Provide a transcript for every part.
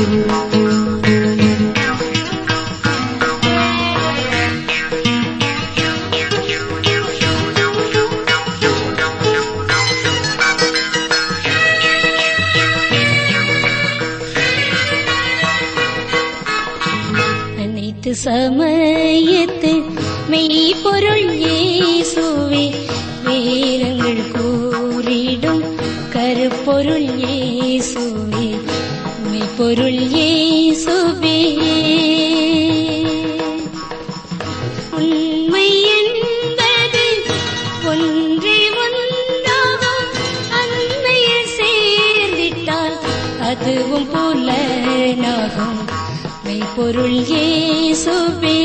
அனைத்து சமயத்து மெய்ப்பொருள் இயேசுவே வேதங்கள் கூறிடும் கருப்பொருள் இயேசுவே மெய்ப்பொருள் இயேசுவே உண்மை என்பது ஒன்றே ஒன்றாகும் அண்மையில் சேர்ந்திட்டால் அதுவும் புலனாகும் மெய்ப்பொருள் இயேசுவே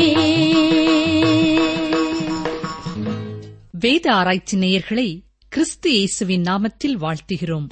வேத ஆராய்ச்சி நேயர்களை கிறிஸ்து இயேசுவின் நாமத்தில் வாழ்த்துகிறோம்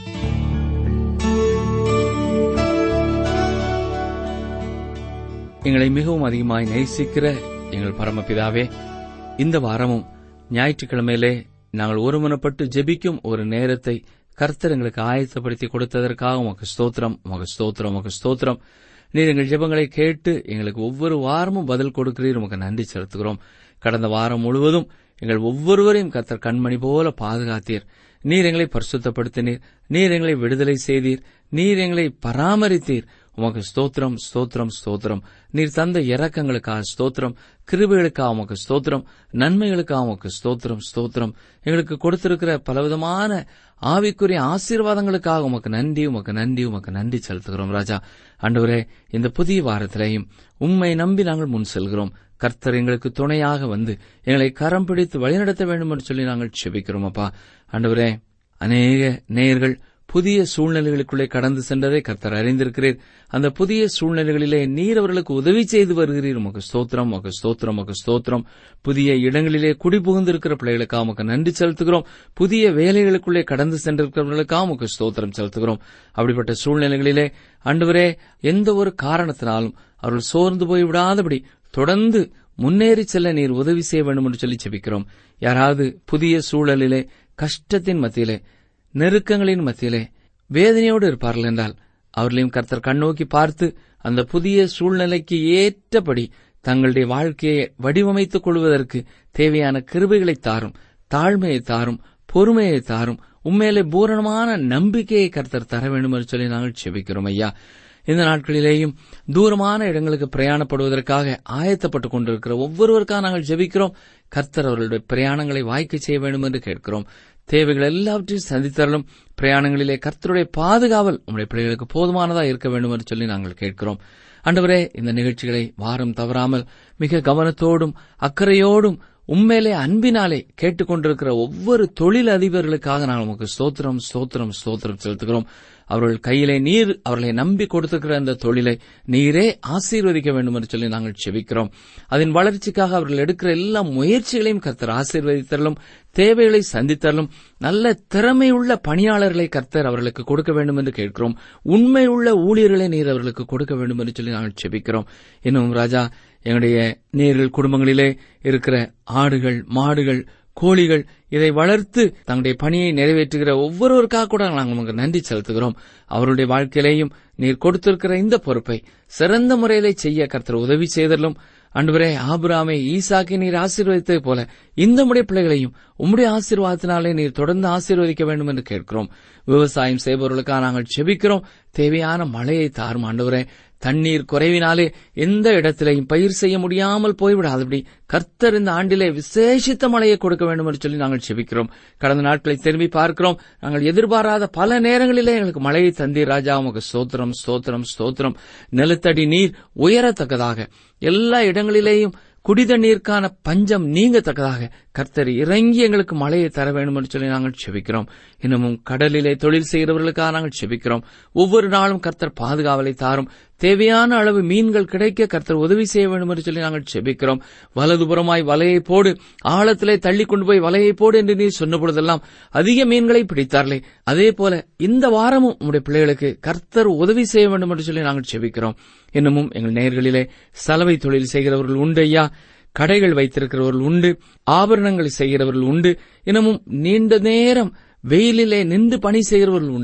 எங்களை மிகவும் அதிகமாய் நேசிக்கிற எங்கள் பரமபிதாவே இந்த வாரமும் ஞாயிற்றுக்கிழமையிலே நாங்கள் ஒருமனப்பட்டு ஜெபிக்கும் ஒரு நேரத்தை கர்த்தர் எங்களுக்கு ஆயத்தப்படுத்தி கொடுத்ததற்காக உமக்கு ஸ்தோத்திரம் உமக்கு ஸ்தோத்திரம் உமக்கு ஸ்தோத்திரம் நீர் எங்கள் ஜெபங்களை கேட்டு எங்களுக்கு ஒவ்வொரு வாரமும் பதில் கொடுக்கிறீர் உமக்கு நன்றி செலுத்துகிறோம் கடந்த வாரம் முழுவதும் எங்கள் ஒவ்வொருவரையும் கர்த்தர் கண்மணி போல பாதுகாத்தீர் நீர் எங்களை பரிசுத்தப்படுத்தினீர் நீர் எங்களை விடுதலை செய்தீர் நீர் எங்களை பராமரித்தீர் உமக்கு ஸ்தோத்திரம் ஸ்தோத்திரம் ஸ்தோத்திரம் நீர் தந்த இரக்கங்களுக்காக ஸ்தோத்திரம் கிருபைகளுக்காக உமக்கு ஸ்தோத்திரம் நன்மைகளுக்காக உமக்கு ஸ்தோத்திரம் ஸ்தோத்திரம் எங்களுக்கு கொடுத்திருக்கிற பலவிதமான ஆவிக்குரிய ஆசீர்வாதங்களுக்காக உமக்கு நன்றி உமக்கு நன்றி உமக்கு நன்றி செலுத்துகிறோம் ராஜா ஆண்டவரே இந்த புதிய வாரத்திலேயும் உம்மை நம்பி நாங்கள் முன் செல்கிறோம் கர்த்தர் எங்களுக்கு துணையாக வந்து எங்களை கரம் பிடித்து வழிநடத்த வேண்டும் என்று சொல்லி நாங்கள் செபிக்கிறோம் அப்பா ஆண்டவரே அநேக நேயர்கள் புதிய சூழ்நிலைகளுக்குள்ளே கடந்து சென்றதை கர்த்தர் அறிந்திருக்கிறீர் அந்த புதிய சூழ்நிலைகளிலே நீர் அவர்களுக்கு உதவி செய்து வருகிறீர் உமக்கு ஸ்தோத்திரம் உமக்கு ஸ்தோத்திரம் உமக்கு ஸ்தோத்திரம் புதிய இடங்களிலே குடிபுகுந்திருக்கிற பிள்ளைகளுக்காக உமக்கு நன்றி செலுத்துகிறோம் புதிய வேலைகளுக்குள்ளே கடந்து சென்றிருக்கிறவர்களுக்காக உமக்கு ஸ்தோத்திரம் செலுத்துகிறோம் அப்படிப்பட்ட சூழ்நிலைகளிலே ஆண்டவரே எந்த ஒரு காரணத்தினாலும் அவர்கள் சோர்ந்து போய் விடாதபடி தொடர்ந்து முன்னேறி செல்ல நீர் உதவி செய்ய வேண்டும் என்று சொல்லி செபிக்கிறோம் யாராவது புதிய சூழலிலே கஷ்டத்தின் மத்தியிலே நெருக்கங்களின் மத்தியிலே வேதனையோடு இருப்பார்கள் என்றால் அவர்களையும் கர்த்தர் கண்ணோக்கி பார்த்து அந்த புதிய சூழ்நிலைக்கு ஏற்றபடி தங்களுடைய வாழ்க்கையை வடிவமைத்துக் கொள்வதற்கு தேவையான கிருபைகளை தாரும் தாழ்மையை தாரும் பொறுமையை தாரும் உண்மையிலே பூரணமான நம்பிக்கையை கர்த்தர் தர வேண்டும் என்று சொல்லி நாங்கள் செபிக்கிறோம் ஐயா இந்த நாட்களிலேயும் தூரமான இடங்களுக்கு பிரயாணப்படுவதற்காக ஆயத்தப்பட்டுக் கொண்டிருக்கிற ஒவ்வொருவருக்காக நாங்கள் ஜெபிக்கிறோம் கர்த்தர் அவர்களுடைய பிரயாணங்களை வாய்க்க செய்ய வேண்டும் என்று கேட்கிறோம் தேவைகள் எல்லாவற்றையும் சந்தித்தரலும் பிரயாணங்களிலே கர்த்தருடைய பாதுகாவல் உங்களுடைய பிள்ளைகளுக்கு போதுமானதா இருக்க வேண்டும் என்று சொல்லி நாங்கள் கேட்கிறோம் ஆண்டவரே இந்த நிகழ்ச்சிகளை வாரம் தவறாமல் மிக கவனத்தோடும் அக்கறையோடும் உண்மையிலே அன்பினாலே கேட்டுக்கொண்டிருக்கிற ஒவ்வொரு தொழில் அதிபர்களுக்காக நாங்கள் உமக்கு ஸ்தோத்திரம் ஸ்தோத்திரம் ஸ்தோத்திரம் செலுத்துகிறோம் அவர்கள் கையிலே நீர் அவர்களை நம்பி கொடுத்திருக்கிற அந்த தொழிலை நீரே ஆசீர்வதிக்க வேண்டும் என்று சொல்லி நாங்கள் செபிக்கிறோம் அதன் வளர்ச்சிக்காக அவர்கள் எடுக்கிற எல்லா முயற்சிகளையும் கர்த்தர் ஆசீர்வதித்தரலும் தேவைகளை சந்தித்தரலும் நல்ல திறமையுள்ள பணியாளர்களை கர்த்தர் அவர்களுக்கு கொடுக்க வேண்டும் என்று கேட்கிறோம் உண்மையுள்ள ஊழியர்களை நீர் அவர்களுக்கு கொடுக்க வேண்டும் என்று சொல்லி நாங்கள் செபிக்கிறோம் இன்னும் ராஜா எங்களுடைய நேர்கள் குடும்பங்களிலே இருக்கிற ஆடுகள் மாடுகள் கோழிகள் இதை வளர்த்து தங்களுடைய பணியை நிறைவேற்றுகிற ஒவ்வொருவருக்காக கூட நாங்கள் உங்களுக்கு நன்றி செலுத்துகிறோம் அவருடைய வாழ்க்கையிலேயும் நீர் கொடுத்திருக்கிற இந்த பொறுப்பை சிறந்த முறையிலே செய்ய கர்த்தர் உதவி செய்தலும் அன்றுவரே ஆபுராமை ஈசாக்கை நீர் ஆசீர்வதித்தது போல இந்த முடைய பிள்ளைகளையும் உம்முடைய ஆசீர்வாதத்தினாலே நீர் தொடர்ந்து ஆசீர்வதிக்க வேண்டும் என்று கேட்கிறோம் விவசாயம் செய்பவர்களுக்காக நாங்கள் செபிக்கிறோம் தேவையான மழையை தாரும் ஆண்டவரே தண்ணீர் குறைவினாலே எந்த இடத்திலையும் பயிர் செய்ய முடியாமல் போய்விடாதபடி கர்த்தர் இந்த ஆண்டிலே விசேஷித்த மழையை கொடுக்க வேண்டும் என்று சொல்லி நாங்கள் செபிக்கிறோம் கடந்த நாட்களை திரும்பி பார்க்கிறோம் நாங்கள் எதிர்பாராத பல நேரங்களிலே எங்களுக்கு மழையை தந்தீர் ராஜா உமக்கு ஸ்தோத்திரம் ஸ்தோத்திரம் ஸ்தோத்திரம் நிலத்தடி நீர் உயரத்தக்கதாக எல்லா இடங்களிலேயும் குடித நீருக்கான பஞ்சம் நீங்கத்தக்கதாக கர்த்தர் இறங்கி எங்களுக்கு மழையை தர வேண்டும் என்று சொல்லி நாங்கள் செபிக்கிறோம் இன்னமும் கடலிலே தொழில் செய்கிறவர்களுக்காக நாங்கள் செபிக்கிறோம் ஒவ்வொரு நாளும் கர்த்தர் பாதுகாவலை தாரும் தேவையான அளவு மீன்கள் கிடைக்க கர்த்தர் உதவி செய்ய வேண்டும் என்று சொல்லி நாங்கள் செபிக்கிறோம் வலதுபுறமாய் வலையை போடு ஆழத்திலே தள்ளி கொண்டு போய் வலையை போடு என்று நீர் சொன்ன பொழுதெல்லாம் அதிக மீன்களை பிடித்தார்களே அதே போல இந்த வாரமும் உங்களுடைய பிள்ளைகளுக்கு கர்த்தர் உதவி செய்ய வேண்டும் என்று சொல்லி நாங்கள் செபிக்கிறோம் இன்னமும் எங்கள் நேர்களிலே சலவை தொழில் செய்கிறவர்கள் உண்டு ஐயா கடைகள் வைத்திருக்கிறவர்கள் உண்டு ஆபரணங்கள் செய்கிறவர்கள் உண்டு இன்னமும் நீண்ட நேரம் வெயிலிலே நின்று பணி செய்கிறவர்கள் உண்டு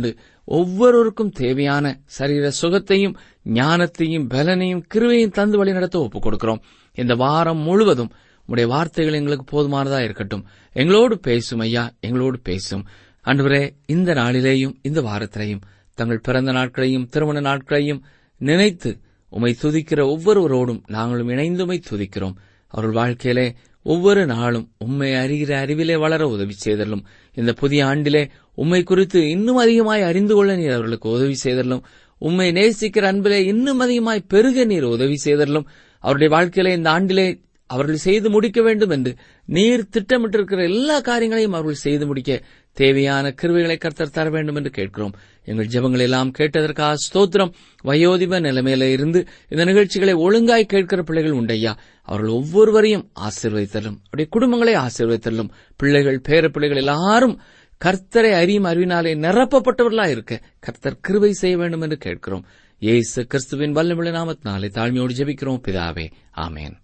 ஒவ்வொருவருக்கும் தேவையான சரீர சுகத்தையும் ஞானத்தையும் பலனையும் கிருவையும் தந்து வழி நடத்த ஒப்புக் கொடுக்கிறோம் இந்த வாரம் முழுவதும் உடைய வார்த்தைகள் எங்களுக்கு போதுமானதா இருக்கட்டும் எங்களோடு பேசும் ஐயா எங்களோடு பேசும் அன்றுவரே இந்த நாளிலேயும் இந்த வாரத்திலேயும் தங்கள் பிறந்த நாட்களையும் திருமண நாட்களையும் நினைத்து உமை துதிக்கிற ஒவ்வொருவரோடும் நாங்களும் இணைந்து உமை துதிக்கிறோம் அவர்கள் வாழ்க்கையிலே ஒவ்வொரு நாளும் உம்மை அறிகிற அறிவிலே வளர உதவி செய்தலும் இந்த புதிய ஆண்டிலே உம்மை குறித்து இன்னும் அதிகமாய் அறிந்து கொள்ள நீர் அவர்களுக்கு உதவி செய்தலும் உம்மை நேசிக்கிற அன்பிலே இன்னும் அதிகமாய் பெருக நீர் உதவி செய்தலும் அவருடைய வாழ்க்கையிலே இந்த ஆண்டிலே அவர்கள் செய்து முடிக்க வேண்டும் என்று நீர் திட்டமிட்டிருக்கிற எல்லா காரியங்களையும் அவர்கள் செய்து முடிக்க தேவையான கிருவைகளை கர்த்தர் தர வேண்டும் என்று கேட்கிறோம் எங்கள் ஜெபங்கள் எல்லாம் கேட்டதற்காக ஸ்தோத்திரம் வயோதிப நிலைமையில இருந்து இந்த நிகழ்ச்சிகளை ஒழுங்காய் கேட்கிற பிள்ளைகள் உண்டையா அவர்கள் ஒவ்வொருவரையும் ஆசீர்வதித்தலும் அவருடைய குடும்பங்களை ஆசீர்வதித்தலும் பிள்ளைகள் பேர பிள்ளைகள் எல்லாரும் கர்த்தரை அறியும் அறிவினாலே நிரப்பப்பட்டவர்களா இருக்க கர்த்தர் கிருபை செய்ய வேண்டும் என்று கேட்கிறோம் இயேசு கிறிஸ்துவின் வல்லமிழ நாமத்தினாலே தாழ்மையோடு ஜெபிக்கிறோம் பிதாவே ஆமேன்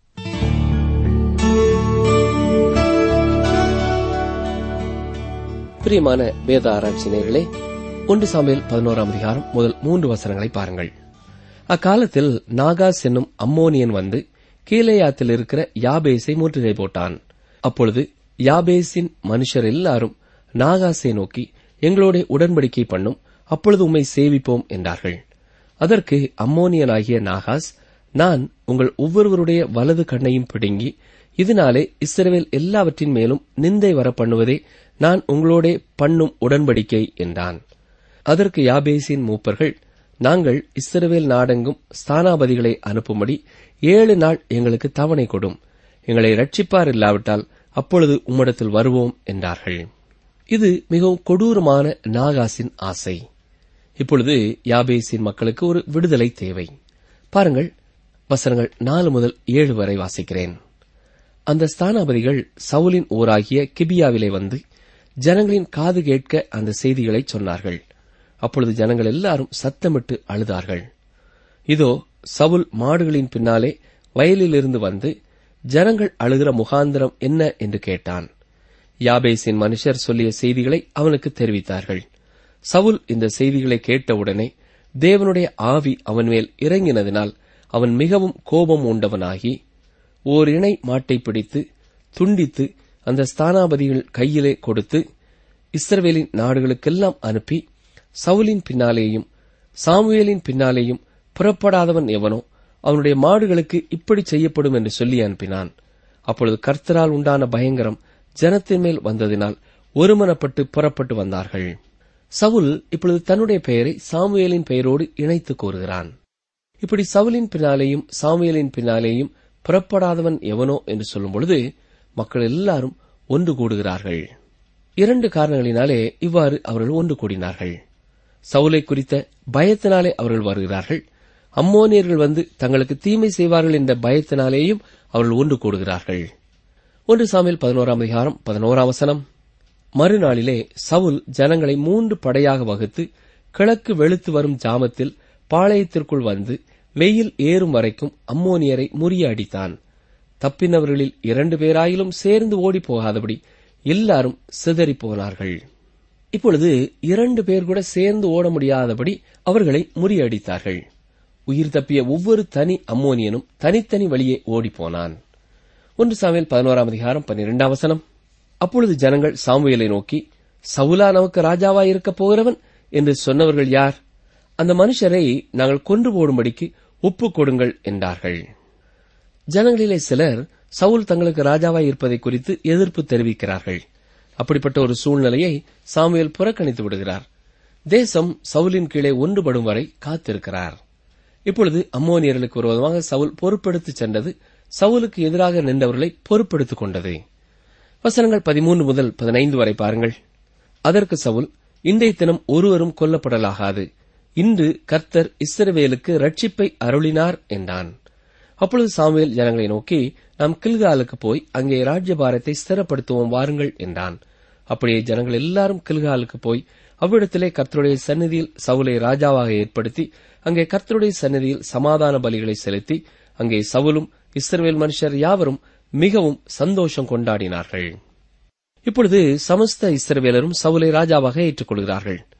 பிரியமான வேத ஆராய்ச்சி நேயர்களே ஒன்று சாமியல் பதினோராம் அதிகாரம் முதல் மூன்று வசனங்களை பாருங்கள் அக்காலத்தில் நாகாஸ் என்னும் அம்மோனியன் வந்து கீலேயாத்தில் இருக்கிற யாபேஸை முற்றுகை போட்டான் அப்பொழுது யாபேஸின் மனுஷர் எல்லாரும் நாகாஸை நோக்கி எங்களோட உடன்படிக்கை பண்ணும் அப்பொழுது உம்மை சேவிப்போம் என்றார்கள் அதற்கு அம்மோனியனாகிய நாகாஸ் நான் உங்கள் ஒவ்வொருவருடைய வலது கண்ணையும் பிடுங்கி இதனாலே இஸ்ரவேல் எல்லாவற்றின் மேலும் நிந்தை வர பண்ணுவதே நான் உங்களோடே பண்ணும் உடன்படிக்கை என்றான் அதற்கு யாபேசின் மூப்பர்கள் நாங்கள் இஸ்ரவேல் நாடெங்கும் ஸ்தானாபதிகளை அனுப்பும்படி ஏழு நாள் எங்களுக்கு தவணை கொடும் எங்களை ரட்சிப்பார் இல்லாவிட்டால் அப்பொழுது உம்மிடத்தில் வருவோம் என்றார்கள் இது மிகவும் கொடூரமான நாகாசின் ஆசை இப்பொழுது யாபேசின் மக்களுக்கு ஒரு விடுதலை தேவை பாருங்கள் வசனங்கள் நாலு முதல் ஏழு வரை வாசிக்கிறேன் அந்த ஸ்தானாபதிகள் சவுலின் ஊராகிய கிபியாவிலே வந்து ஜனங்களின் காது கேட்க அந்த செய்திகளை சொன்னார்கள் அப்பொழுது ஜனங்கள் எல்லாரும் சத்தமிட்டு அழுதார்கள் இதோ சவுல் மாடுகளின் பின்னாலே வயலிலிருந்து வந்து ஜனங்கள் அழுகிற முகாந்திரம் என்ன என்று கேட்டான் யாபேசின் மனுஷர் சொல்லிய செய்திகளை அவனுக்கு தெரிவித்தார்கள் சவுல் இந்த செய்திகளை கேட்டவுடனே தேவனுடைய ஆவி அவன் மேல் இறங்கினதினால் அவன் மிகவும் கோபம் உண்டவனாகி ஓர் இணை மாட்டை பிடித்து துண்டித்து அந்த ஸ்தானாபதிகள் கையிலே கொடுத்து இஸ்ரவேலின் நாடுகளுக்கெல்லாம் அனுப்பி சவுலின் பின்னாலேயும் சாமுவேலின் பின்னாலேயும் புறப்படாதவன் எவனோ அவனுடைய மாடுகளுக்கு இப்படி செய்யப்படும் என்று சொல்லி அனுப்பினான் அப்பொழுது கர்த்தரால் உண்டான பயங்கரம் ஜனத்தின் மேல் வந்ததினால் ஒருமனப்பட்டு புறப்பட்டு வந்தார்கள் சவுல் இப்பொழுது தன்னுடைய பெயரை சாமுவேலின் பெயரோடு இணைத்து கூறுகிறான் இப்படி சவுலின் பின்னாலேயும் சாமுவேலின் பின்னாலேயும் புறப்படாதவன் எவனோ என்று சொல்லும் பொழுது மக்கள் எல்லாரும் ஒன்று கூடுகிறார்கள் இரண்டு காரணங்களினாலே இவ்வாறு அவர்கள் ஒன்று கூடினார்கள் சவுலை குறித்த பயத்தினாலே அவர்கள் வருகிறார்கள் அம்மோனியர்கள் வந்து தங்களுக்கு தீமை செய்வார்கள் என்ற பயத்தினாலேயும் அவர்கள் ஒன்று கூடுகிறார்கள் ஒன்று சாமியில் பதினோராம் அதிகாரம் பதினோராம் வசனம் மறுநாளிலே சவுல் ஜனங்களை மூன்று படையாக வகுத்து கிழக்கு வெளுத்து வரும் ஜாமத்தில் பாளையத்திற்குள் வந்து வெயில் ஏறும் வரைக்கும் அம்மோனியரை முறியடித்தான் தப்பினவர்களில் இரண்டு பேராயிலும் சேர்ந்து ஓடி போகாதபடி எல்லாரும் சிதறிப் போனார்கள் இப்பொழுது இரண்டு பேர் கூட சேர்ந்து ஓட முடியாதபடி அவர்களை முறியடித்தார்கள் உயிர் தப்பிய ஒவ்வொரு தனி அம்மோனியனும் தனித்தனி வழியே ஓடிப்போனான் ஒன்று சாமியல் பதினோராம் அதிகாரம் பன்னிரெண்டாம் வசனம் அப்பொழுது ஜனங்கள் சாமுவேலை நோக்கி சவுலா நமக்கு ராஜாவாய் இருக்கப் போகிறவன் என்று சொன்னவர்கள் யார் அந்த மனுஷரை நாங்கள் கொன்று போடும்படிக்கு ஒப்புக் கொடுங்கள் என்றார்கள் ஜனங்களிலே சிலர் சவுல் தங்களுக்கு ராஜாவாய் இருப்பதை குறித்து எதிர்ப்பு தெரிவிக்கிறார்கள் அப்படிப்பட்ட ஒரு சூழ்நிலையை சாமுவேல் புறக்கணித்து விடுகிறார் தேசம் சவுலின் கீழே ஒன்றுபடும் வரை காத்திருக்கிறார் இப்பொழுது அம்மோனியர்களுக்கு விரோதமாக சவுல் பொறுப்பெடுத்துச் சென்றது சவுலுக்கு எதிராக நின்றவர்களை பொறுப்பெடுத்துக் கொண்டது வசனங்கள் பதிமூன்று முதல் பதினைந்து வரை பாருங்கள் அதற்கு சவுல் இன்றைய தினம் ஒருவரும் கொல்லப்படலாகாது இன்று கர்த்தர் இஸ்ரவேலுக்கு ரட்சிப்பை அருளினார் என்றான் அப்பொழுது சாமுவேல் ஜனங்களை நோக்கி நாம் கில்காலுக்கு போய் அங்கே ராஜ்யபாரத்தை ஸ்திரப்படுத்துவோம் வாருங்கள் என்றான் அப்படியே ஜனங்கள் எல்லாரும் கில்காலுக்கு போய் அவ்விடத்திலே கர்த்தருடைய சந்நிதியில் சவுலை ராஜாவாக ஏற்படுத்தி அங்கே கர்த்தருடைய சந்நிதியில் சமாதான பலிகளை செலுத்தி அங்கே சவுலும் இஸ்ரவேல் மனுஷர் யாவரும் மிகவும் சந்தோஷம் கொண்டாடினார்கள் இப்பொழுது சமஸ்த இஸ்ரவேலரும் சவுலை ராஜாவாக ஏற்றுக்கொள்கிறார்கள்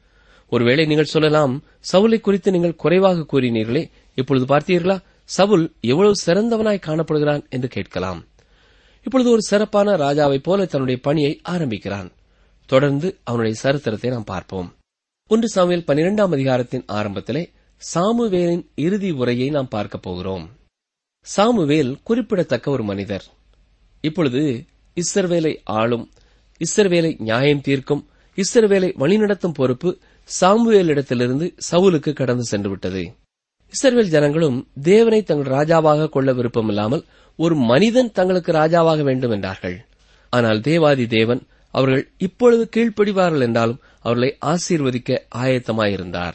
ஒருவேளை நீங்கள் சொல்லலாம் சவுலை குறித்து நீங்கள் குறைவாக கூறினீர்களே இப்பொழுது பார்த்தீர்களா சவுல் எவ்வளவு சிறந்தவனாய் காணப்படுகிறான் என்று கேட்கலாம் இப்பொழுது ஒரு சிறப்பான ராஜாவைப் போல தன்னுடைய பணியை ஆரம்பிக்கிறான் தொடர்ந்து அவனுடைய சரித்திரத்தை நாம் பார்ப்போம் ஒன்று சாமுவேல் பனிரெண்டாம் அதிகாரத்தின் ஆரம்பத்திலே சாமுவேலின் இறுதி உரையை நாம் பார்க்கப் போகிறோம் சாமுவேல் குறிப்பிடத்தக்க ஒரு மனிதர் இப்பொழுது இஸ்ரவேலை ஆளும் இஸ்ரவேலை நியாயம் தீர்க்கும் இஸ்ரவேலை வழிநடத்தும் பொறுப்பு சாமுவேலிடத்திலிருந்து சவுலுக்கு கடந்து சென்று விட்டது இஸ்ரவேல் ஜனங்களும் தேவனை தங்கள் ராஜாவாக கொள்ள விருப்பமில்லாமல் ஒரு மனிதன் தங்களுக்கு ராஜாவாக வேண்டும் என்றார்கள் ஆனால் தேவாதி தேவன் அவர்கள் இப்பொழுது கீழ்ப்படிவார்கள் என்றாலும் அவர்களை ஆசீர்வதிக்க ஆயத்தமாயிருந்தார்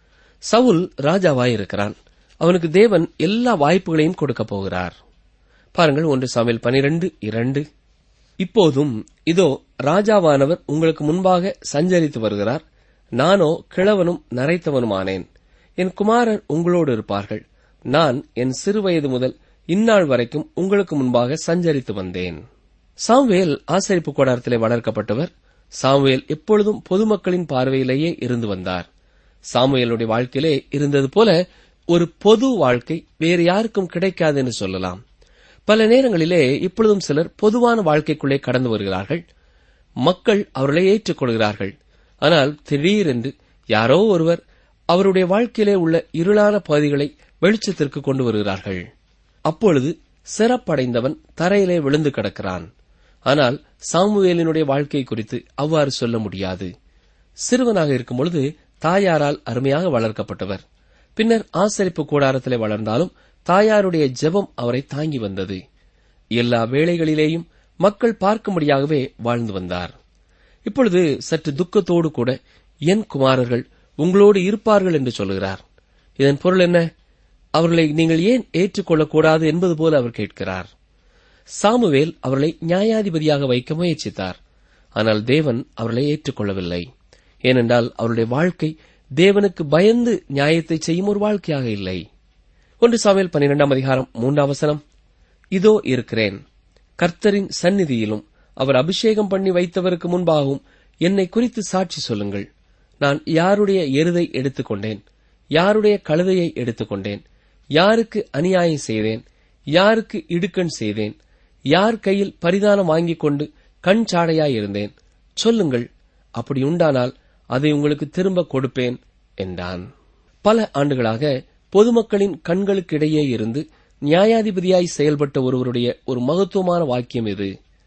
சவுல் ராஜாவாயிருக்கிறான் அவனுக்கு தேவன் எல்லா வாய்ப்புகளையும் கொடுக்கப் போகிறார் பாருங்கள் ஒன்று சாமியல் பனிரெண்டு இரண்டு இப்போதும் இதோ ராஜாவானவர் உங்களுக்கு முன்பாக சஞ்சரித்து வருகிறார் நானோ கிழவனும் நரைத்தவனுமானேன் என் குமாரர் உங்களோடு இருப்பார்கள் நான் என் சிறுவயது முதல் இந்நாள் வரைக்கும் உங்களுக்கு முன்பாக சஞ்சரித்து வந்தேன் சாமுவேல் ஆசரிப்பு கூடாரத்திலே வளர்க்கப்பட்டவர் சாமுவேல் எப்பொழுதும் பொதுமக்களின் பார்வையிலேயே இருந்து வந்தார் சாமுவேலுடைய வாழ்க்கையிலே இருந்தது போல ஒரு பொது வாழ்க்கை வேறு யாருக்கும் கிடைக்காது என்று சொல்லலாம் பல நேரங்களிலே இப்பொழுதும் சிலர் பொதுவான வாழ்க்கைக்குள்ளே கடந்து வருகிறார்கள் மக்கள் அவர்களை ஏற்றுக்கொள்கிறார்கள் ஆனால் திடீரென்று யாரோ ஒருவர் அவருடைய வாழ்க்கையிலே உள்ள இருளான பகுதிகளை வெளிச்சத்திற்கு கொண்டு வருகிறார்கள் அப்பொழுது சிறப்படைந்தவன் தரையிலே விழுந்து கிடக்கிறான் ஆனால் சாமுவேலினுடைய வாழ்க்கை குறித்து அவ்வாறு சொல்ல முடியாது சிறுவனாக இருக்கும் பொழுது தாயாரால் அருமையாக வளர்க்கப்பட்டவர் பின்னர் ஆசரிப்பு கூடாரத்திலே வளர்ந்தாலும் தாயாருடைய ஜெபம் அவரை தாங்கி வந்தது எல்லா வேளைகளிலேயும் மக்கள் பார்க்கும்படியாகவே வாழ்ந்து வந்தார் இப்பொழுது சற்று துக்கத்தோடு கூட என் குமாரர்கள் உங்களோடு இருப்பார்கள் என்று சொல்கிறார் இதன் பொருள் என்ன அவர்களை நீங்கள் ஏன் ஏற்றுக்கொள்ளக்கூடாது என்பது போல அவர் கேட்கிறார் சாமுவேல் அவர்களை நியாயாதிபதியாக வைக்க முயற்சித்தார் ஆனால் தேவன் அவர்களை ஏற்றுக்கொள்ளவில்லை ஏனென்றால் அவருடைய வாழ்க்கை தேவனுக்கு பயந்து நியாயத்தை செய்யும் ஒரு வாழ்க்கையாக இல்லை ஒன்று சாமுவேல் பன்னிரெண்டாம் அதிகாரம் மூன்றாம் வசனம் இதோ இருக்கிறேன் கர்த்தரின் சந்நிதியிலும் அவர் அபிஷேகம் பண்ணி வைத்தவருக்கு முன்பாகவும் என்னை குறித்து சாட்சி சொல்லுங்கள் நான் யாருடைய எருதை எடுத்துக்கொண்டேன் யாருடைய கழுதையை எடுத்துக்கொண்டேன் யாருக்கு அநியாயம் செய்தேன் யாருக்கு இடுக்கண் செய்தேன் யார் கையில் பரிதானம் வாங்கிக் கொண்டு கண் சாடையாயிருந்தேன் சொல்லுங்கள் அப்படி உண்டானால் அதை உங்களுக்கு திரும்ப கொடுப்பேன் என்றான் பல ஆண்டுகளாக பொதுமக்களின் கண்களுக்கிடையே இருந்து நியாயாதிபதியாய் செயல்பட்ட ஒருவருடைய ஒரு மகத்துவமான வாக்கியம் இது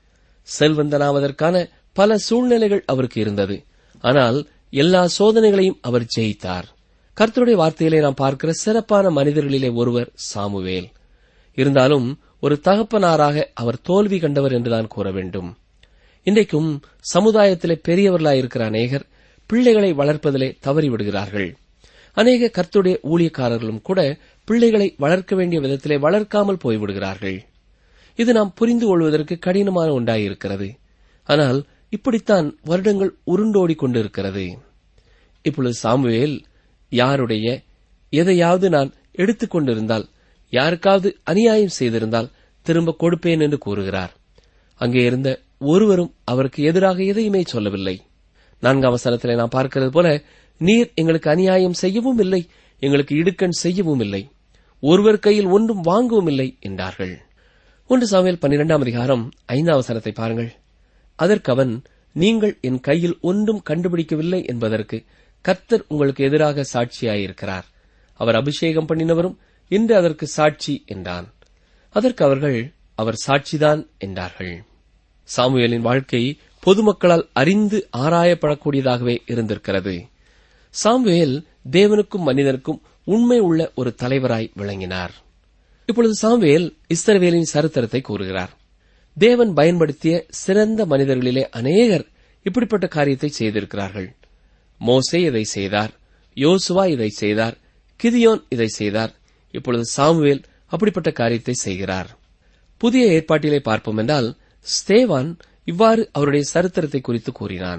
செல்வந்தனாவதற்கான பல சூழ்நிலைகள் அவருக்கு இருந்தது ஆனால் எல்லா சோதனைகளையும் அவர் ஜெயித்தார் கர்த்தருடைய வார்த்தையிலே நாம் பார்க்கிற சிறப்பான மனிதர்களிலே ஒருவர் சாமுவேல் இருந்தாலும் ஒரு தகப்பனாராக அவர் தோல்வி கண்டவர் என்றுதான் கூற வேண்டும் இன்றைக்கும் சமுதாயத்திலே பெரியவர்களாயிருக்கிற அநேகர் பிள்ளைகளை வளர்ப்பதிலே தவறிவிடுகிறார்கள் அநேக கர்த்தருடைய ஊழியக்காரர்களும் கூட பிள்ளைகளை வளர்க்க வேண்டிய விதத்திலே வளர்க்காமல் போய்விடுகிறார்கள் இது நாம் புரிந்து கொள்வதற்கு கடினமான ஒன்றாயிருக்கிறது ஆனால் இப்படித்தான் வருடங்கள் உருண்டோடிக் கொண்டிருக்கிறது இப்பொழுது சாமுவேல் யாருடைய எதையாவது நான் எடுத்துக் கொண்டிருந்தால் யாருக்காவது அநியாயம் செய்திருந்தால் திரும்ப கொடுப்பேன் என்று கூறுகிறார் அங்கே இருந்த ஒருவரும் அவருக்கு எதிராக எதையுமே சொல்லவில்லை நான்காம் வசனத்திலே நாம் பார்க்கிறது போல நீர் எங்களுக்கு அநியாயம் செய்யவும் இல்லை எங்களுக்கு இடுக்கண் செய்யவும் இல்லை ஒருவர் கையில் ஒன்றும் வாங்கவும் இல்லை என்றார்கள் ஒன்று சாமுவேல் பன்னிரெண்டாம் அதிகாரம் ஐந்தாம் வசனத்தை பாருங்கள் அதற்கு அவன் நீங்கள் என் கையில் ஒன்றும் கண்டுபிடிக்கவில்லை என்பதற்கு கர்த்தர் உங்களுக்கு எதிராக சாட்சியாயிருக்கிறார் அவர் அபிஷேகம் பண்ணினவரும் இன்று அதற்கு சாட்சி என்றான் அதற்கு அவர்கள் அவர் சாட்சிதான் என்றார்கள் சாமுவேலின் வாழ்க்கை பொதுமக்களால் அறிந்து ஆராயப்படக்கூடியதாகவே இருந்திருக்கிறது சாமுவேல் தேவனுக்கும் மனிதனுக்கும் உண்மை உள்ள ஒரு தலைவராய் விளங்கினார் இப்பொழுது சாமுவேல் இஸ்ரவேலின் சரித்திரத்தை கூறுகிறார் தேவன் பயன்படுத்திய சிறந்த மனிதர்களிலே அநேகர் இப்படிப்பட்ட காரியத்தை செய்திருக்கிறார்கள் மோசே இதை செய்தார் யோசுவா இதை செய்தார் கிதியோன் இதை செய்தார் இப்பொழுது சாமுவேல் அப்படிப்பட்ட காரியத்தை செய்கிறார் புதிய ஏற்பாட்டிலே பார்ப்போம் என்றால் ஸ்தேவான் இவ்வாறு அவருடைய சரித்திரத்தை குறித்து கூறினான்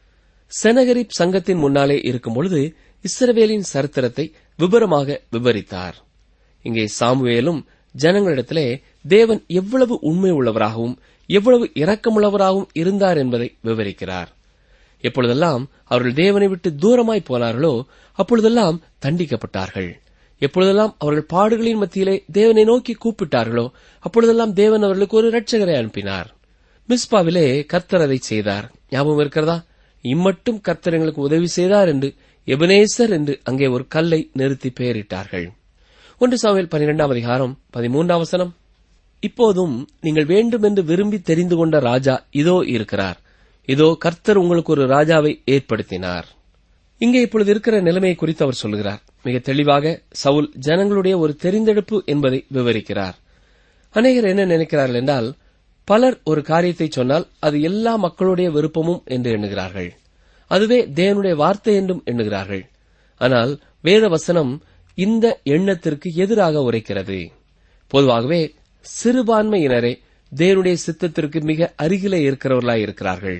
செனகரிப் சங்கத்தின் முன்னாலே இருக்கும் பொழுது இஸ்ரவேலின் சரித்திரத்தை விபரமாக விவரித்தார் இங்கே சாமுவேலும் ஜனங்களிடத்திலே தேவன் எவ்வளவு உண்மை உள்ளவராகவும் எவ்வளவு இரக்கமுள்ளவராகவும் இருந்தார் என்பதை விவரிக்கிறார் எப்பொழுதெல்லாம் அவர்கள் தேவனை விட்டு தூரமாய் போனார்களோ அப்பொழுதெல்லாம் தண்டிக்கப்பட்டார்கள் எப்பொழுதெல்லாம் அவர்கள் பாடுகளின் மத்தியிலே தேவனை நோக்கி கூப்பிட்டார்களோ அப்பொழுதெல்லாம் தேவன் அவர்களுக்கு ஒரு இரட்சகரை அனுப்பினார் மிஸ்பாவிலே கர்த்தர் அதை செய்தார் ஞாபகம் இருக்கிறதா இம்மட்டும் கர்த்தர் எங்களுக்கு உதவி செய்தார் என்று எபனேசர் என்று அங்கே ஒரு கல்லை நிறுத்தி பெயரிட்டார்கள் ஒன்று சாமுவேல் பனிரெண்டாம் அதிகாரம் பதிமூன்றாம் வசனம் இப்போதும் நீங்கள் வேண்டும் என்று விரும்பி தெரிந்து கொண்ட ராஜா இதோ இருக்கிறார் இதோ கர்த்தர் உங்களுக்கு ஒரு ராஜாவை ஏற்படுத்தினார் இங்கே இப்பொழுது இருக்கிற நிலைமையை குறித்து அவர் சொல்கிறார் மிக தெளிவாக சவுல் ஜனங்களுடைய ஒரு தெரிந்தெடுப்பு என்பதை விவரிக்கிறார் அநேகர் என்ன நினைக்கிறார்கள் என்றால் பலர் ஒரு காரியத்தை சொன்னால் அது எல்லா மக்களுடைய விருப்பமும் என்று எண்ணுகிறார்கள் அதுவே தேவனுடைய வார்த்தை என்றும் எண்ணுகிறார்கள் ஆனால் வேத வசனம் இந்த எண்ணத்திற்கு எதிராக உரைக்கிறது பொதுவாகவே சிறுபான்மையினரே தேவனுடைய சித்தத்திற்கு மிக அருகிலே இருக்கிறவர்களாய் இருக்கிறார்கள்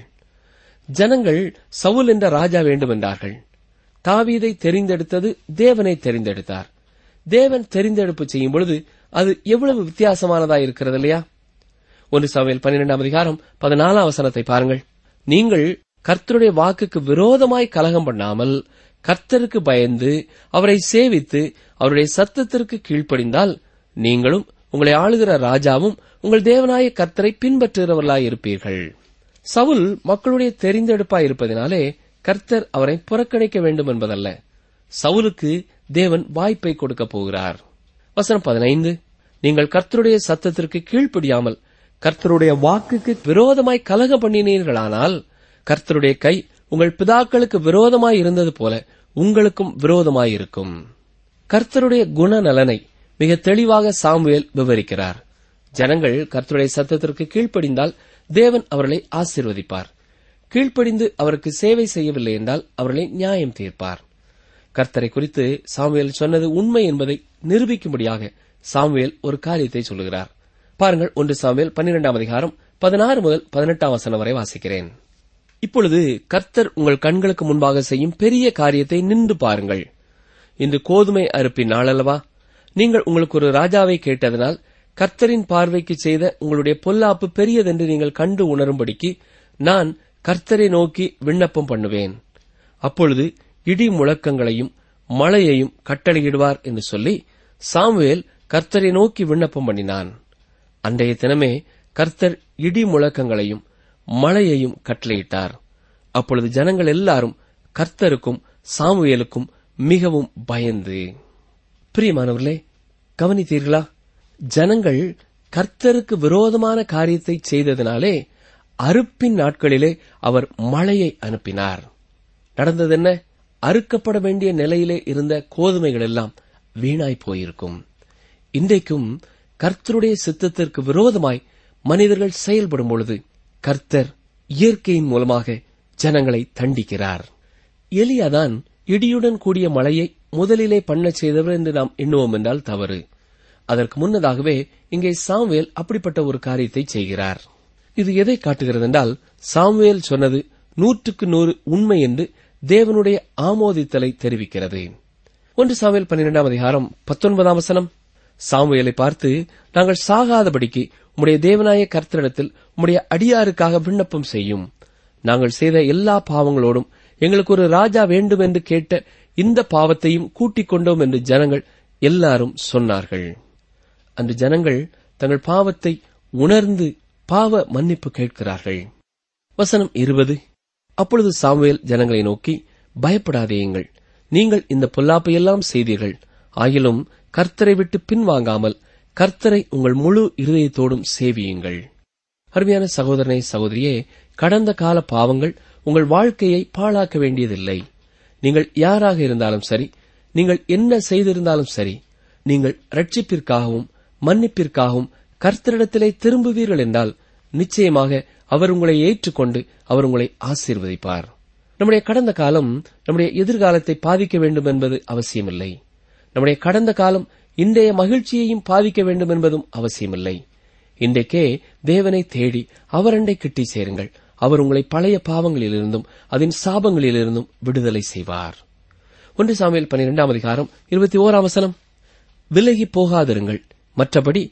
ஜனங்கள் சவுல் என்ற ராஜா வேண்டும் என்றார்கள் தாவீதை தெரிந்தெடுத்தது தேவனை தெரிந்தெடுத்தார் தேவன் தெரிந்தெடுப்பு செய்யும் பொழுது அது எவ்வளவு வித்தியாசமானதா இருக்கிறது இல்லையா ஒன்று சாமுவேல் பன்னிரெண்டாம் அதிகாரம் பதினாலாம் வசனத்தை பாருங்கள் நீங்கள் கர்த்தருடைய வாக்குக்கு விரோதமாய் கலகம் பண்ணாமல் கர்த்தருக்கு பயந்து அவரை சேவித்து அவருடைய சத்தத்திற்கு கீழ்ப்படிந்தால் நீங்களும் உங்களை ஆளுகிற ராஜாவும் உங்கள் தேவனாய கர்த்தரை பின்பற்றுகிறவர்களாய் இருப்பீர்கள் சவுல் மக்களுடைய தெரிந்தெடுப்பாய் இருப்பதினாலே கர்த்தர் அவரை புறக்கணிக்க வேண்டும் என்பதல்ல சவுலுக்கு தேவன் வாய்ப்பை கொடுக்கப் போகிறார் வசனம் பதினைந்து நீங்கள் கர்த்தருடைய சத்தத்திற்கு கீழ்ப்படியாமல் கர்த்தருடைய வாக்குக்கு விரோதமாய் கலகம் பண்ணினீர்களானால் கர்த்தருடைய கை உங்கள் பிதாக்களுக்கு விரோதமாய் இருந்தது போல உங்களுக்கும் விரோதமாய் இருக்கும் கர்த்தருடைய குணநலனை மிக தெளிவாக சாமுவேல் விவரிக்கிறார் ஜனங்கள் கர்த்தருடைய சத்தத்திற்கு கீழ்ப்படிந்தால் தேவன் அவர்களை ஆசீர்வதிப்பார் கீழ்ப்படிந்து அவருக்கு சேவை செய்யவில்லை என்றால் அவர்களை நியாயம் தீர்ப்பார் கர்த்தரை குறித்து சாமுவேல் சொன்னது உண்மை என்பதை நிரூபிக்கும்படியாக சாமுவேல் ஒரு காரியத்தை சொல்லுகிறார் பாருங்கள் ஒன்று சாமுவேல் பன்னிரெண்டாம் அதிகாரம் பதினாறு முதல் பதினெட்டாம் வசனம் வரை வாசிக்கிறேன் இப்பொழுது கர்த்தர் உங்கள் கண்களுக்கு முன்பாக செய்யும் பெரிய காரியத்தை நின்று பாருங்கள் இன்று கோதுமை அறுப்பின் நாளல்லவா நீங்கள் உங்களுக்கு ஒரு ராஜாவை கேட்டதனால் கர்த்தரின் பார்வைக்கு செய்த உங்களுடைய பொல்லாப்பு பெரியதென்று நீங்கள் கண்டு உணரும்படிக்கு நான் கர்த்தரை நோக்கி விண்ணப்பம் பண்ணுவேன் அப்பொழுது இடி முழக்கங்களையும் மழையையும் கட்டளையிடுவார் என்று சொல்லி சாமுவேல் கர்த்தரை நோக்கி விண்ணப்பம் பண்ணினான் அன்றைய தினமே கர்த்தர் இடி முழக்கங்களையும் மழையையும் கட்டளையிட்டார் அப்பொழுது ஜனங்கள் எல்லாரும் கர்த்தருக்கும் சாமுவேலுக்கும் மிகவும் பயந்து பிரியமானவர்களே கவனித்தீர்களா ஜனங்கள் கர்த்தருக்கு விரோதமான காரியத்தை செய்ததினாலே அறுப்பின் நாட்களிலே அவர் மழையை அனுப்பினார் நடந்தது என்ன அறுக்கப்பட வேண்டிய நிலையிலே இருந்த கோதுமைகள் எல்லாம் வீணாய் போயிருக்கும் இன்றைக்கும் கர்த்தருடைய சித்தத்திற்கு விரோதமாய் மனிதர்கள் செயல்படும் பொழுது கர்த்தர் இயற்கையின் மூலமாக ஜனங்களை தண்டிக்கிறார் எலியாதான் இடியுடன் கூடிய மழையை முதலிலே பண்ணச் செய்தவர் என்று நாம் எண்ணுவோம் என்றால் தவறு அதற்கு முன்னதாகவே இங்கே சாமுவேல் அப்படிப்பட்ட ஒரு காரியத்தை செய்கிறார் இது எதை காட்டுகிறது என்றால் சாமுவேல் சொன்னது நூற்றுக்கு நூறு உண்மை என்று தேவனுடைய ஆமோதித்தலை தெரிவிக்கிறது ஒன்று சாமுவேல் பன்னிரெண்டாம் அதிகாரம் பத்தொன்பதாம் வசனம் சாமுவேலை பார்த்து நாங்கள் சாகாதபடிக்கு உம்முடைய தேவனாய கர்த்தரிடத்தில் உம்முடைய அடியாருக்காக விண்ணப்பம் செய்யும் நாங்கள் செய்த எல்லா பாவங்களோடும் எங்களுக்கு ஒரு ராஜா வேண்டும் என்று கேட்ட இந்த பாவத்தையும் கூட்டிக் கொண்டோம் என்று ஜனங்கள் எல்லாரும் சொன்னார்கள் அன்று ஜனங்கள் தங்கள் பாவத்தை உணர்ந்து பாவ மன்னிப்பு கேட்கிறார்கள் வசனம் இருபது அப்பொழுது சாமுவேல் ஜனங்களை நோக்கி பயப்படாதேயுங்கள் நீங்கள் இந்த பொல்லாப்பையெல்லாம் செய்தீர்கள் ஆயிலும் கர்த்தரை விட்டு பின்வாங்காமல் கர்த்தரை உங்கள் முழு இருதயத்தோடும் சேவியுங்கள் அருமையான சகோதரனை சகோதரியே கடந்த கால பாவங்கள் உங்கள் வாழ்க்கையை பாழாக்க வேண்டியதில்லை நீங்கள் யாராக இருந்தாலும் சரி நீங்கள் என்ன செய்திருந்தாலும் சரி நீங்கள் ரட்சிப்பிற்காகவும் மன்னிப்பிற்காகவும் கர்த்தரிடத்திலே திரும்புவீர்கள் என்றால் நிச்சயமாக அவர் உங்களை ஏற்றுக்கொண்டு அவர் உங்களை ஆசீர்வதிப்பார் நம்முடைய கடந்த காலம் நம்முடைய எதிர்காலத்தை பாதிக்க வேண்டும் என்பது அவசியமில்லை நம்முடைய கடந்த காலம் இன்றைய மகிழ்ச்சியையும் பாதிக்க வேண்டும் என்பதும் அவசியமில்லை இன்றைக்கே தேவனை தேடி அவரண்டை கிட்டி சேருங்கள் அவர் உங்களை பழைய பாவங்களிலிருந்தும் அதன் சாபங்களிலிருந்தும் விடுதலை செய்வார் ஒன்று சாமியல் பன்னிரெண்டாம் அதிகாரம் இருபத்தி ஓராம் வசனம் விலகி போகாதிருங்கள் மற்றபடி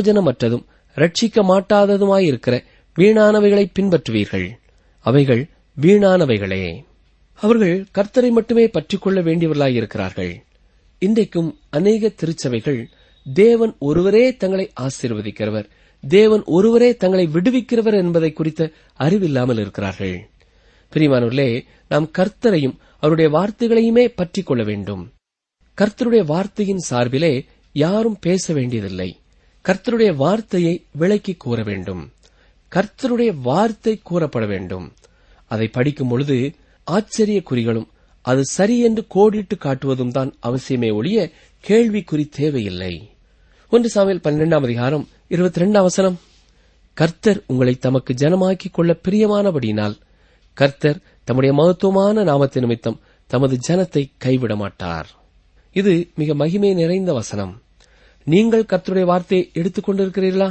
பிரயோஜனமற்றதும் ரட்சிக்க மாட்டாததுமாயிருக்கிற வீணானவைகளை பின்பற்றுவீர்கள் அவைகள் வீணானவைகளே அவர்கள் கர்த்தரை மட்டுமே பற்றிக்கொள்ள வேண்டியவர்களாயிருக்கிறார்கள் இன்றைக்கும் அநேக திருச்சபைகள் தேவன் ஒருவரே தங்களை ஆசீர்வதிக்கிறவர் தேவன் ஒருவரே தங்களை விடுவிக்கிறவர் என்பதை குறித்த அறிவில்லாமல் இருக்கிறார்கள் பிரியமானவர்களே நாம் கர்த்தரையும் அவருடைய வார்த்தைகளையுமே பற்றிக் கொள்ள வேண்டும் கர்த்தருடைய வார்த்தையின் சார்பிலே யாரும் பேச வேண்டியதில்லை கர்த்தருடைய வார்த்தையை விளக்கி கூற வேண்டும் கர்த்தருடைய வார்த்தை கூறப்பட வேண்டும் அதை படிக்கும் பொழுது ஆச்சரிய குறிகளும் அது சரி என்று கோடிட்டு காட்டுவதும் தான் அவசியமே ஒழிய கேள்விக்குறி தேவையில்லை ஒன்று சாமியில் பன்னிரெண்டாம் அதிகாரம் இருபத்தி ரெண்டாம் வசனம் கர்த்தர் உங்களை தமக்கு ஜனமாக்கிக் கொள்ள பிரியமானபடியினால் கர்த்தர் தம்முடைய மகத்துவமான நாமத்து நிமித்தம் தமது ஜனத்தை கைவிட மாட்டார் இது மிக மகிமை நிறைந்த வசனம் நீங்கள் கர்த்தருடைய வார்த்தையை எடுத்துக் கொண்டிருக்கிறீர்களா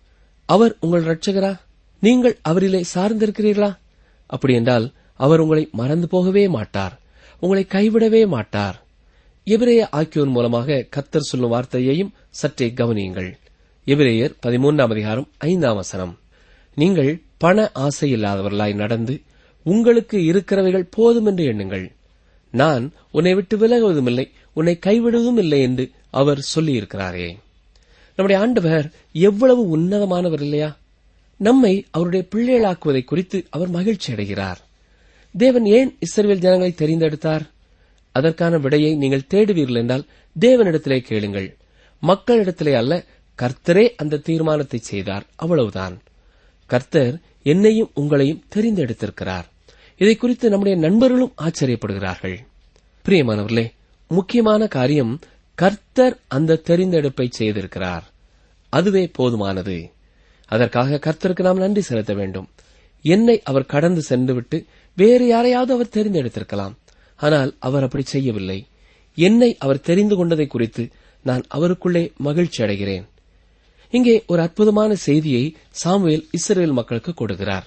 அவர் உங்கள் இரட்சகரா நீங்கள் அவரிலே சார்ந்திருக்கிறீர்களா அப்படி என்றால் அவர் உங்களை மறந்து போகவே மாட்டார் உங்களை கைவிடவே மாட்டார் எபிரேய ஆக்கியோன் மூலமாக கர்த்தர் சொல்லும் வார்த்தையையும் சற்றே கவனியுங்கள் எபிரேயர் பதிமூன்றாம் அதிகாரம் ஐந்தாம் வசனம் நீங்கள் பண ஆசையில்லாதவர்களாய் நடந்து உங்களுக்கு இருக்கிறவைகள் போதும் என்று எண்ணுங்கள் நான் உன்னை விட்டு விலகுவதும் இல்லை உன்னை கைவிடுவதும் இல்லை என்று அவர் சொல்லியிருக்கிறாரே நம்முடைய ஆண்டவர் எவ்வளவு உன்னதமானவர் இல்லையா நம்மை அவருடைய பிள்ளைகளாக்குவதை குறித்து அவர் மகிழ்ச்சி அடைகிறார் தேவன் ஏன் இஸ்ரவேல் ஜனங்களை தெரிந்தெடுத்தார் அதற்கான விடையை நீங்கள் தேடுவீர்கள் என்றால் தேவனிடத்திலே கேளுங்கள் மக்களிடத்திலே அல்ல கர்த்தரே அந்த தீர்மானத்தை செய்தார் அவ்வளவுதான் கர்த்தர் என்னையும் உங்களையும் தெரிந்தெடுத்திருக்கிறார் இதை குறித்து நம்முடைய நண்பர்களும் ஆச்சரியப்படுகிறார்கள் பிரியமானவர்களே முக்கியமான காரியம் கர்த்தர் அந்த தெரிந்தெடுப்பை செய்திருக்கிறார் அதுவே போதுமானது அதற்காக கர்த்தருக்கு நாம் நன்றி செலுத்த வேண்டும் என்னை அவர் கடந்து சென்றுவிட்டு வேறு யாரையாவது அவர் தெரிந்தெடுத்திருக்கலாம் ஆனால் அவர் அப்படி செய்யவில்லை என்னை அவர் தெரிந்து கொண்டதை குறித்து நான் அவருக்குள்ளே மகிழ்ச்சி அடைகிறேன் இங்கே ஒரு அற்புதமான செய்தியை சாமுவேல் இஸ்ரேல் மக்களுக்கு கொடுக்கிறார்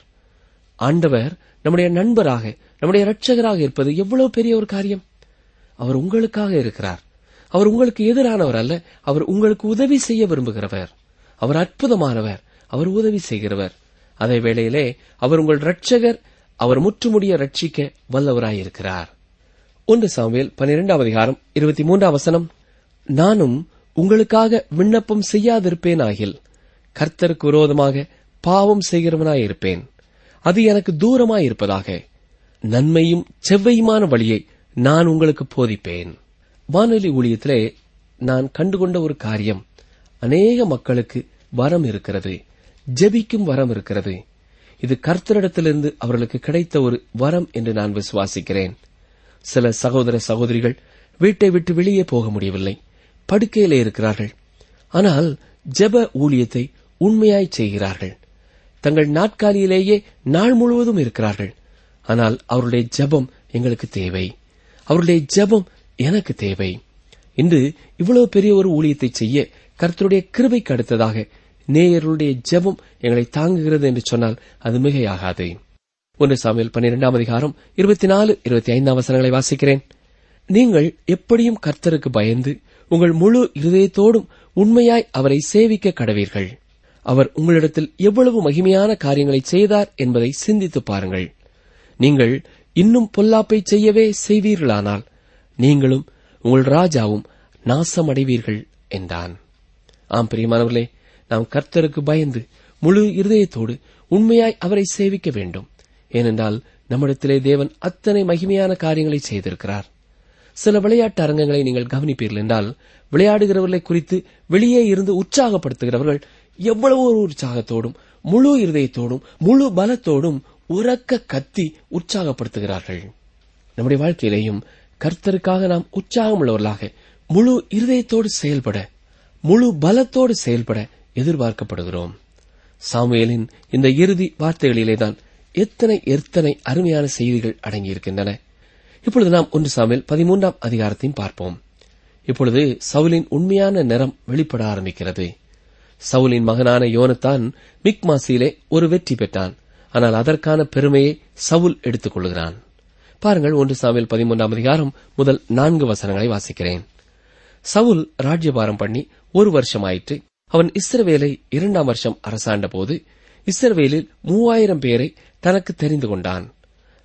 ஆண்டவர் நம்முடைய நண்பராக நம்முடைய இரட்சகராக இருப்பது எவ்வளவு பெரிய ஒரு காரியம் அவர் உங்களுக்காக இருக்கிறார் அவர் உங்களுக்கு எதிரானவர் அல்ல அவர் உங்களுக்கு உதவி செய்ய விரும்புகிறவர் அவர் அற்புதமானவர் அவர் உதவி செய்கிறவர் அதே வேளையிலே அவர் உங்கள் இரட்சகர் அவர் முற்றுமுடிய ரட்சிக்க வல்லவராயிருக்கிறார் ஒன்று சாமுவேல் பனிரெண்டாம் அதிகாரம் இருபத்தி மூன்றாம் வசனம் நானும் உங்களுக்காக விண்ணப்பம் செய்யாதிருப்பேன் ஆகில் கர்த்தருக்கு விரோதமாக பாவம் செய்கிறவனாயிருப்பேன் அது எனக்கு தூரமாயிருப்பதாக நன்மையும் செவ்வையுமான வழியை நான் உங்களுக்கு போதிப்பேன் வானொலி ஊழியத்திலே நான் கண்டுகொண்ட ஒரு காரியம் அநேக மக்களுக்கு வரம் இருக்கிறது ஜெபிக்கும் வரம் இருக்கிறது இது கர்த்தரிடத்திலிருந்து அவர்களுக்கு கிடைத்த ஒரு வரம் என்று நான் விசுவாசிக்கிறேன் சில சகோதர சகோதரிகள் வீட்டை விட்டு வெளியே போக முடியவில்லை படுக்கையிலே இருக்கிறார்கள் ஆனால் ஜெப ஊழியத்தை உண்மையாய் செய்கிறார்கள் தங்கள் நாட்காலியிலேயே நாள் முழுவதும் இருக்கிறார்கள் ஆனால் அவருடைய ஜெபம் எங்களுக்கு தேவை அவருடைய ஜெபம் எனக்கு தேவை இன்று இவ்வளவு பெரிய ஒரு ஊழியத்தை செய்ய கர்த்தருடைய கிருபைக்கு அடுத்ததாக நேயர்களுடைய ஜெபம் எங்களை தாங்குகிறது என்று சொன்னால் அது மிகையாகாது ஒன்று சாமியல் பன்னிரெண்டாம் அதிகாரம் இருபத்தி நாலு இருபத்தி ஐந்தாம் வசனங்களை வாசிக்கிறேன் நீங்கள் எப்படியும் கர்த்தருக்கு பயந்து உங்கள் முழு இருதயத்தோடும் உண்மையாய் அவரை சேவிக்க கடவீர்கள் அவர் உங்களிடத்தில் எவ்வளவு மகிமையான காரியங்களை செய்தார் என்பதை சிந்தித்துப் பாருங்கள் நீங்கள் இன்னும் பொல்லாப்பை செய்யவே செய்வீர்களானால் நீங்களும் உங்கள் ராஜாவும் நாசமடைவீர்கள் என்றான் ஆம் பிரியமானவர்களே நாம் கர்த்தருக்கு பயந்து முழு இருதயத்தோடு உண்மையாய் அவரை சேவிக்க வேண்டும் ஏனென்றால் நம்மிடத்திலே தேவன் அத்தனை மகிமையான காரியங்களை செய்திருக்கிறார் சில விளையாட்டு அரங்கங்களை நீங்கள் கவனிப்பீர்கள் என்றால் விளையாடுகிறவர்களை குறித்து வெளியே இருந்து உற்சாகப்படுத்துகிறவர்கள் எவ்வளவு ஒரு உற்சாகத்தோடும் முழு இருதயத்தோடும் முழு பலத்தோடும் உறக்க கத்தி உற்சாகப்படுத்துகிறார்கள் நம்முடைய வாழ்க்கையிலேயும் கர்த்தருக்காக நாம் உற்சாகமுள்ளவர்களாக முழு இருதயத்தோடு செயல்பட முழு பலத்தோடு செயல்பட எதிர்பார்க்கப்படுகிறோம் சாமுவேலின் இந்த இறுதி வார்த்தைகளிலேதான் எத்தனை எத்தனை அருமையான செய்திகள் அடங்கியிருக்கின்றன இப்பொழுது நாம் ஒன்று சாமுவேல் பதிமூன்றாம் அதிகாரத்தையும் பார்ப்போம் இப்பொழுது சவுலின் உண்மையான நிறம் வெளிப்பட ஆரம்பிக்கிறது சவுலின் மகனான யோனத்தான் மிக்மாசியிலே ஒரு வெற்றி பெற்றான் ஆனால் அதற்கான பெருமையை சவுல் எடுத்துக் கொள்கிறான் பாருங்கள் ஒன்று சாமியல் பதிமூன்றாம் அதிகாரம் முதல் நான்கு வசனங்களை வாசிக்கிறேன் சவுல் ராஜ்யபாரம் பண்ணி ஒரு வருஷம் ஆயிற்று அவன் இஸ்ரவேலை இரண்டாம் வருஷம் அரசாண்ட போது இஸ்ரவேலில் மூவாயிரம் பேரை தனக்கு தெரிந்து கொண்டான்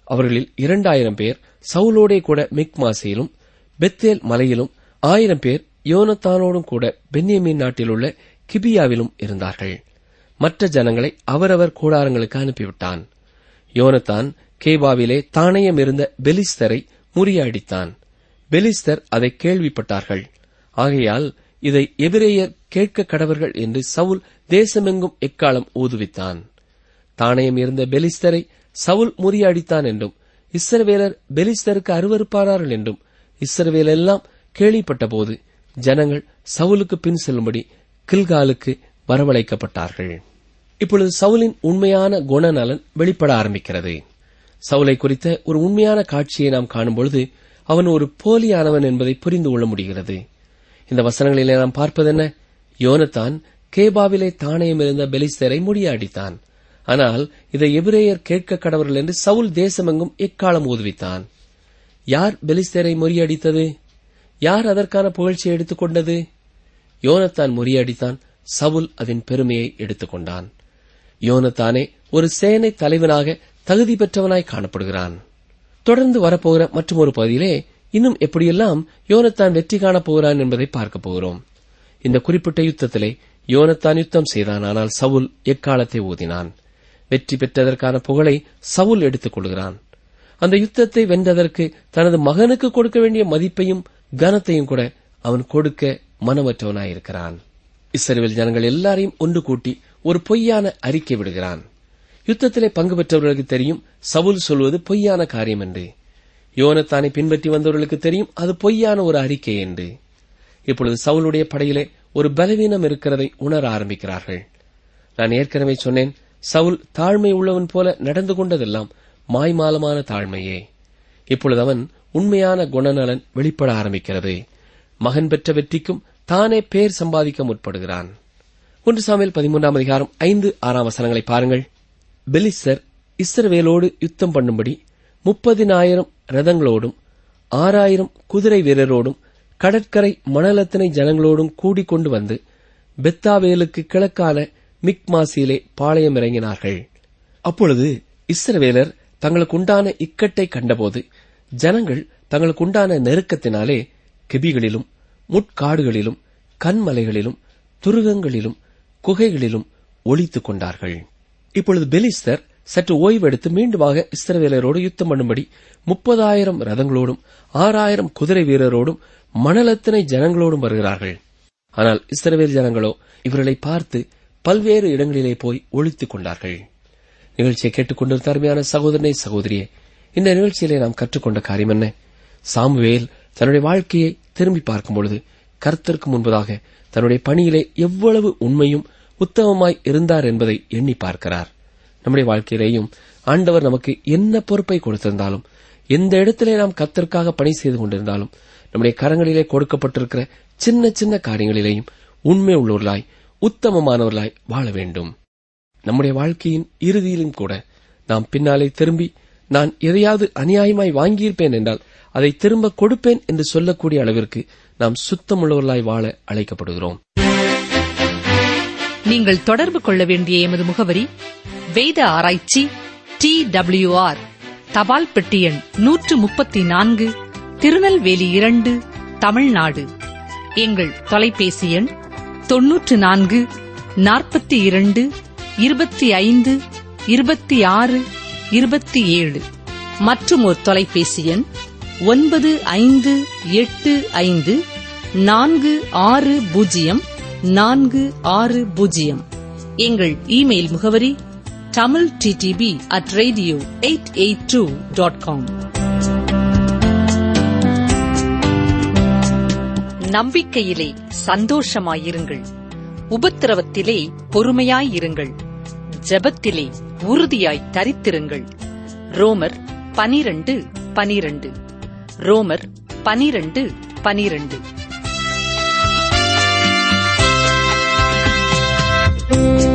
அவர்களில் இரண்டாயிரம் பேர் சவுலோடே கூட மிக்மாசியிலும் பெத்தேல் மலையிலும் ஆயிரம் பேர் யோனத்தானோடும் கூட பென்யமீன் நாட்டில் உள்ள கிபியாவிலும் இருந்தார்கள் மற்ற ஜனங்களை அவரவர் கூடாரங்களுக்கு அனுப்பிவிட்டான் யோனத்தான் கேபாவிலே தானயம் இருந்த பெலிஸ்தரை முறியடித்தான் பெலிஸ்தர் அதை கேள்விப்பட்டார்கள் ஆகையால் இதை எபிரேயர் கேட்க கடவர்கள் என்று சவுல் தேசமெங்கும் எக்காலம் ஊதுவித்தான் தானயம் இருந்த பெலிஸ்தரை சவுல் முறியடித்தான் என்றும் இஸ்ரவேலர் பெலிஸ்தருக்கு அருவருப்பானார்கள் என்றும் இஸ்ரவேல் எல்லாம் கேள்விப்பட்டபோது ஜனங்கள் சவுலுக்கு பின் செல்லும்படி கில்காலுக்கு வரவழைக்கப்பட்டார்கள் இப்பொழுது சவுலின் உண்மையான குணநலன் வெளிப்பட ஆரம்பிக்கிறது சவுலை குறித்த ஒரு உண்மையான காட்சியை நாம் காணும்பொழுது அவன் ஒரு போலியானவன் என்பதை புரிந்து கொள்ள முடிகிறது இந்த வசனங்களிலே நாம் பார்ப்பதென்ன யோனத்தான் கேபாவிலே தானயம் இருந்த பெலிஸ்தரை முடியாடித்தான் ஆனால் இதை எபிரேயர் கேட்க கடவர்கள் என்று சவுல் தேசமெங்கும் எக்காலம் ஊதுவித்தான் யார் பெலிஸ்தரை முறியடித்தது யார் அதற்கான புகழ்ச்சியை எடுத்துக்கொண்டது யோனத்தான் முறியடித்தான் சவுல் அதன் பெருமையை எடுத்துக்கொண்டான் யோனத்தானே ஒரு சேனை தலைவனாக தகுதி பெற்றவனாய் காணப்படுகிறான் தொடர்ந்து வரப்போகிற மற்றும் ஒரு பகுதியிலே இன்னும் எப்படியெல்லாம் யோனத்தான் வெற்றி காணப் போகிறான் என்பதை பார்க்கப் போகிறோம் இந்த குறிப்பிட்ட யுத்தத்திலே யோனத்தான் யுத்தம் செய்தான் ஆனால் சவுல் எக்காலத்தை ஊதினான் வெற்றி பெற்றதற்கான புகழை சவுல் எடுத்துக் கொள்கிறான் அந்த யுத்தத்தை வென்றதற்கு தனது மகனுக்கு கொடுக்க வேண்டிய மதிப்பையும் கனத்தையும் கூட அவன் கொடுக்க மனமற்றவனாயிருக்கிறான் இஸ்ரவேல் ஜனங்கள் எல்லாரையும் ஒன்று கூட்டி ஒரு பொய்யான அறிக்கை விடுகிறான் யுத்தத்திலே பங்கு பெற்றவர்களுக்கு தெரியும் சவுல் சொல்வது பொய்யான காரியம் என்று யோனத்தானை பின்பற்றி வந்தவர்களுக்கு தெரியும் அது பொய்யான ஒரு அறிக்கை என்று இப்பொழுது சவுலுடைய படையிலே ஒரு பலவீனம் இருக்கிறதை உணர ஆரம்பிக்கிறார்கள் நான் ஏற்கனவே சொன்னேன் சவுல் தாழ்மை உள்ளவன் போல நடந்து கொண்டதெல்லாம் மாய்மாலமான தாழ்மையே இப்பொழுது அவன் உண்மையான குணநலன் வெளிப்பட ஆரம்பிக்கிறது மகன் பெற்ற வெற்றிக்கும் தானே பேர் சம்பாதிக்க முற்படுகிறான் ஒன்று சாமியல் பதிமூன்றாம் அதிகாரம் ஐந்து ஆறாம் வசனங்களை பாருங்கள் பெலிஸ்தர் இஸ்ரவேலோடு யுத்தம் பண்ணும்படி முப்பதினாயிரம் ரதங்களோடும் ஆறாயிரம் குதிரை வீரரோடும் கடற்கரை மணலத்தினை ஜனங்களோடும் கூடிக்கொண்டு வந்து பெத்தாவேலுக்கு கிழக்கான மிக்மாசியிலே பாளையம் இறங்கினார்கள் அப்பொழுது இஸ்ரவேலர் தங்களுக்கு உண்டான இக்கட்டை கண்டபோது ஜனங்கள் தங்களுக்கு உண்டான நெருக்கத்தினாலே கெபிகளிலும் முட்காடுகளிலும் கண்மலைகளிலும் துருகங்களிலும் குகைகளிலும் ஒளித்துக் கொண்டார்கள் இப்பொழுது பெலிஸ்தர் சற்று ஓய்வெடுத்து மீண்டுமாக இஸ்ரவேலரோடு யுத்தம் பண்ணும்படி முப்பதாயிரம் ரதங்களோடும் ஆறாயிரம் குதிரை வீரரோடும் மணலத்தினை ஜனங்களோடும் வருகிறார்கள் ஆனால் இஸ்ரவேல் ஜனங்களோ இவர்களை பார்த்து பல்வேறு இடங்களிலே போய் ஒழித்துக் கொண்டார்கள் நிகழ்ச்சியை கேட்டுக்கொண்டிருந்த அருமையான சகோதரனை சகோதரியே இந்த நிகழ்ச்சியிலே நாம் கற்றுக்கொண்ட காரியம் என்ன சாமுவேல் தன்னுடைய வாழ்க்கையை திரும்பி பார்க்கும் பொழுது கர்த்தருக்கு முன்பதாக தன்னுடைய பணியிலே எவ்வளவு உண்மையும் உத்தமமாய் இருந்தார் என்பதை எண்ணி பார்க்கிறார் நம்முடைய வாழ்க்கையிலேயும் ஆண்டவர் நமக்கு என்ன பொறுப்பை கொடுத்திருந்தாலும் எந்த இடத்திலே நாம் கர்த்தருக்காக பணி செய்து கொண்டிருந்தாலும் நம்முடைய கரங்களிலே கொடுக்கப்பட்டிருக்கிற சின்ன சின்ன காரியங்களிலேயும் உண்மை உள்ளவர்களாய் உத்தமமானவர்களாய் வாழ வேண்டும் நம்முடைய வாழ்க்கையின் இறுதியிலும் கூட நாம் பின்னாலே திரும்பி நான் எதையாவது அநியாயமாய் வாங்கியிருப்பேன் என்றால் அதை திரும்ப கொடுப்பேன் என்று சொல்லக்கூடிய அளவிற்கு நாம் சுத்தமுள்ளவர்களாய் வாழ அழைக்கப்படுகிறோம் நீங்கள் தொடர்பு கொள்ள வேண்டிய எமது முகவரி வேத ஆராய்ச்சி டி ஆர் தபால் பெட்டி எண் நூற்று முப்பத்தி நான்கு திருநெல்வேலி இரண்டு தமிழ்நாடு எங்கள் தொலைபேசி எண் தொன்னூற்று நான்கு நாற்பத்தி இரண்டு இருபத்தி ஐந்து இருபத்தி ஆறு இருபத்தி ஏழு மற்றும் ஒரு தொலைபேசி எண் ஒன்பது ஐந்து எட்டு ஐந்து நான்கு ஆறு பூஜ்ஜியம் நான்கு ஆறு பூஜ்ஜியம் எங்கள் இமெயில் முகவரி Tamil DTP at radio eight eight two dot com நம்பிக்கையிலே சந்தோஷமாயிருங்கள் உபத்திரவத்திலே பொறுமையாயிருங்கள் ஜெபத்திலே உறுதியாய் தரித்திருங்கள் ரோமர் பனிரண்டு பனிரண்டு ரோமர் பனிரண்டு பனிரண்டு